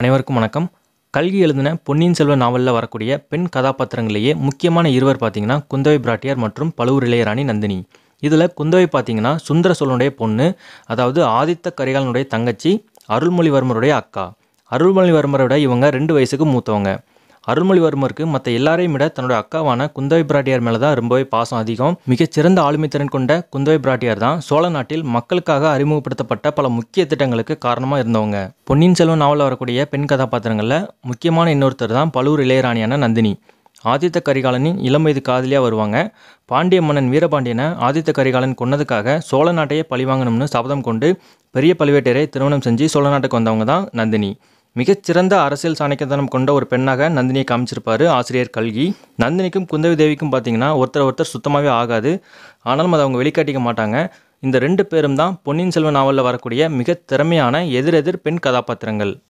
அனைவருக்கும் வணக்கம் கல்கி எழுதின பொன்னியின் செல்வன் நாவலில் வரக்கூடிய பெண் கதாபாத்திரங்களிலேயே முக்கியமான இருவர் பார்த்தீங்கன்னா குந்தவை பிராட்டியார் மற்றும் பழுவூர் இளையராணி நந்தினி இதில் குந்தவை பார்த்தீங்கன்னா சுந்தர சோழனுடைய பொண்ணு அதாவது ஆதித்த கரிகாலனுடைய தங்கச்சி அருள்மொழிவர்மருடைய அக்கா அருள்மொழிவர்மரை விட இவங்க ரெண்டு வயசுக்கு மூத்தவங்க அருள்மொழிவர்மருக்கு மற்ற எல்லாரையும் விட தன்னோட அக்காவான குந்தவை பிராட்டியார் மேலே தான் ரொம்பவே பாசம் அதிகம் மிகச்சிறந்த ஆளுமைத்திறன் கொண்ட குந்தவை பிராட்டியார் தான் சோழ நாட்டில் மக்களுக்காக அறிமுகப்படுத்தப்பட்ட பல முக்கிய திட்டங்களுக்கு காரணமாக இருந்தவங்க பொன்னியின் செல்வன் நாவலில் வரக்கூடிய பெண் கதாபாத்திரங்களில் முக்கியமான இன்னொருத்தர் தான் பழுவூர் இளையராணியான நந்தினி ஆதித்த கரிகாலனின் இளம் வயது காதலியாக வருவாங்க பாண்டிய மன்னன் வீரபாண்டியனை ஆதித்த கரிகாலன் கொன்னதுக்காக சோழ நாட்டையே பழிவாங்கணும்னு சபதம் கொண்டு பெரிய பழுவேட்டரை திருமணம் செஞ்சு சோழ நாட்டுக்கு வந்தவங்க தான் நந்தினி மிகச்சிறந்த அரசியல் சாணக்கியத்தனம் கொண்ட ஒரு பெண்ணாக நந்தினியை காமிச்சிருப்பாரு ஆசிரியர் கல்கி நந்தினிக்கும் குந்தவி தேவிக்கும் பார்த்தீங்கன்னா ஒருத்தர் ஒருத்தர் சுத்தமாகவே ஆகாது ஆனாலும் அதை அவங்க வெளிக்காட்டிக்க மாட்டாங்க இந்த ரெண்டு பேரும் தான் பொன்னியின் செல்வன் நாவலில் வரக்கூடிய மிக திறமையான எதிரெதிர் பெண் கதாபாத்திரங்கள்